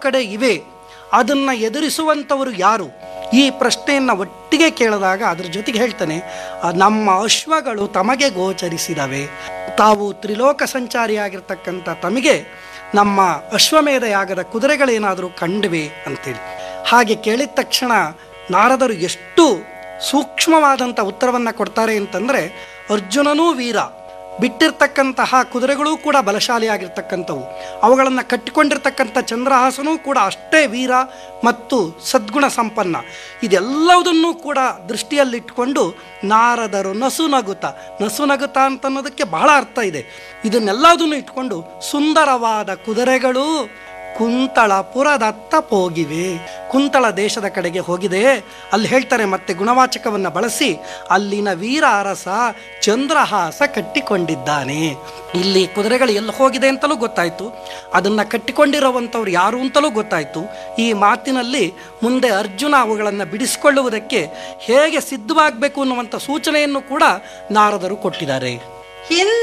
ಕಡೆ ಇವೆ ಅದನ್ನು ಎದುರಿಸುವಂಥವರು ಯಾರು ಈ ಪ್ರಶ್ನೆಯನ್ನು ಒಟ್ಟಿಗೆ ಕೇಳಿದಾಗ ಅದ್ರ ಜೊತೆಗೆ ಹೇಳ್ತಾನೆ ಆ, ನಮ್ಮ ಅಶ್ವಗಳು ತಮಗೆ ಗೋಚರಿಸಿದವೆ ತಾವು ತ್ರಿಲೋಕ ಸಂಚಾರಿಯಾಗಿರ್ತಕ್ಕಂಥ ತಮಗೆ ನಮ್ಮ ಅಶ್ವಮೇಧ ಯಾಗದ ಕುದುರೆಗಳೇನಾದರೂ ಕಂಡಿವೆ ಅಂತೇಳಿ ಹಾಗೆ ಕೇಳಿದ ತಕ್ಷಣ ನಾರದರು ಎಷ್ಟು ಸೂಕ್ಷ್ಮವಾದಂಥ ಉತ್ತರವನ್ನು ಕೊಡ್ತಾರೆ ಅಂತಂದರೆ ಅರ್ಜುನನೂ ವೀರ ಬಿಟ್ಟಿರ್ತಕ್ಕಂತಹ ಕುದುರೆಗಳೂ ಕೂಡ ಬಲಶಾಲಿಯಾಗಿರ್ತಕ್ಕಂಥವು ಅವುಗಳನ್ನು ಕಟ್ಟಿಕೊಂಡಿರ್ತಕ್ಕಂಥ ಚಂದ್ರಹಾಸನೂ ಕೂಡ ಅಷ್ಟೇ ವೀರ ಮತ್ತು ಸದ್ಗುಣ ಸಂಪನ್ನ ಇದೆಲ್ಲವುದನ್ನು ಕೂಡ ದೃಷ್ಟಿಯಲ್ಲಿಟ್ಕೊಂಡು ನಾರದರು ನಸುನಗುತ ನಸುನಗುತ ಅಂತ ಅನ್ನೋದಕ್ಕೆ ಬಹಳ ಅರ್ಥ ಇದೆ ಇದನ್ನೆಲ್ಲದನ್ನು ಇಟ್ಕೊಂಡು ಸುಂದರವಾದ ಕುದುರೆಗಳು ಕುಂತಳಪುರದತ್ತ ಹೋಗಿವೆ ಕುಂತಳ ದೇಶದ ಕಡೆಗೆ ಹೋಗಿದೆ ಅಲ್ಲಿ ಹೇಳ್ತಾರೆ ಮತ್ತೆ ಗುಣವಾಚಕವನ್ನು ಬಳಸಿ ಅಲ್ಲಿನ ವೀರ ಅರಸ ಚಂದ್ರಹಾಸ ಕಟ್ಟಿಕೊಂಡಿದ್ದಾನೆ ಇಲ್ಲಿ ಕುದುರೆಗಳು ಎಲ್ಲ ಹೋಗಿದೆ ಅಂತಲೂ ಗೊತ್ತಾಯಿತು ಅದನ್ನು ಕಟ್ಟಿಕೊಂಡಿರುವಂಥವ್ರು ಯಾರು ಅಂತಲೂ ಗೊತ್ತಾಯಿತು ಈ ಮಾತಿನಲ್ಲಿ ಮುಂದೆ ಅರ್ಜುನ ಅವುಗಳನ್ನು ಬಿಡಿಸಿಕೊಳ್ಳುವುದಕ್ಕೆ ಹೇಗೆ ಸಿದ್ಧವಾಗಬೇಕು ಅನ್ನುವಂಥ ಸೂಚನೆಯನ್ನು ಕೂಡ ನಾರದರು ಕೊಟ್ಟಿದ್ದಾರೆ ಹಿಂದೆ